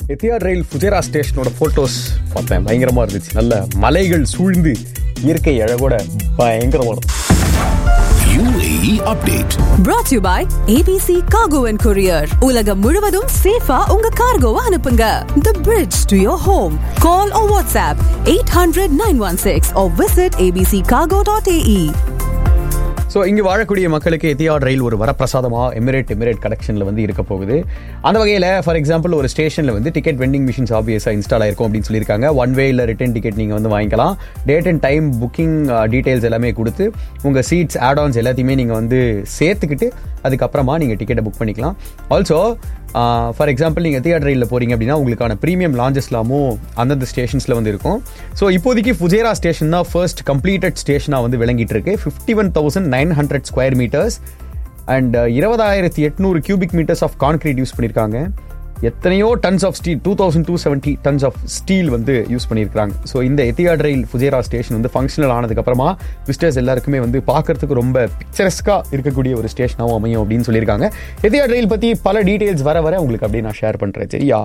Etihad rail Fujairah ஸ்டேஷனோட photos பார்த்தேன் பயங்கரமா இருந்துச்சு நல்ல மலைகள் சூழ்ந்து இயற்கை அழகோட பயங்கரமா இருந்துச்சு UAE update. brought to you by ABC Cargo and Courier. உலகம் முழுவதும் சேஃபா உங்க கார்கோவை அனுப்புங்க. The bridge to your home. Call or WhatsApp 800 916 or visit abccargo.ae. So இங்கே வாழக்கூடிய மக்களுக்கு எத்தியாட் ரயில் ஒரு வரப்பிரசாதமாக எமிரேட் எமிரேட் கனெக்ஷனில் வந்து இருக்க போகுது அந்த வகையில் ஃபார் எக்ஸாம்பிள் ஒரு ஸ்டேஷனில் வந்து டிக்கெட் வெண்டிங் மிஷின்ஸ் ஆபியஸாக இன்ஸ்டால் ஆயிருக்கும் அப்படின்னு சொல்லியிருக்காங்க ஒன் வே இல்லை ரிட்டன் டிக்கெட் நீங்கள் வந்து வாங்கிக்கலாம் date and time booking details எல்லாமே கொடுத்து உங்கள் சீட்ஸ் ஆட்-ஆன்ஸ் எல்லாத்தையுமே நீங்கள் வந்து சேர்த்துக்கிட்டு அதுக்கப்புறமா நீங்கள் டிக்கெட்டை புக் பண்ணிக்கலாம் ஆல்சோ ஃபார் எக்ஸாம்பிள் நீங்கள் தியேட்டர் ரயிலில் போகிறீங்க அப்படின்னா உங்களுக்கான ப்ரீமியம் லான்ச்சஸ்லாமும் அந்தந்த ஸ்டேஷன்ஸில் வந்து இருக்கும் ஸோ இப்போதைக்கு ஃபுஜேரா ஸ்டேஷன் தான் ஃபர்ஸ்ட் கம்ப்ளீட்டட் ஸ்டேஷனாக வந்து விளங்கிட்டு இருக்கு fifty one thousand nine hundred square metres and இருபதாயிரத்தி எட்நூறு cubic metres of concrete use பண்ணியிருக்காங்க எத்தனையோ tons of steel two thousand two seventy tons of steel வந்து யூஸ் பண்ணியிருக்காங்க ஸோ இந்த எத்தியாட் ரயில் ஃபுஜேரா ஸ்டேஷன் வந்து ஃபங்க்ஷனல் ஆனதுக்கப்புறமா விசிட்டர்ஸ் எல்லாருக்குமே வந்து பார்க்கறதுக்கு ரொம்ப பிக்சரஸ்க்காக இருக்கக்கூடிய ஒரு ஸ்டேஷனாகவும் அமையும் அப்படின்னு சொல்லியிருக்காங்க எத்தியாட் ரயில் பற்றி பல டீட்டெயில்ஸ் வர வர உங்களுக்கு அப்படியே நான் ஷேர் பண்ணுறேன் சரியா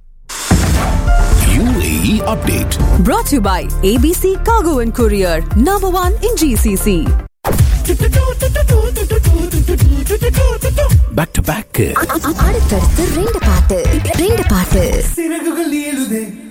UAE update. Brought to you by ABC Cargo and Courier. Number one in GCC. Back to back. அடுத்தடுத்து ரெண்டு பாட்டு ரெண்டு பாட்டு சிறகுகள் ஏழுதே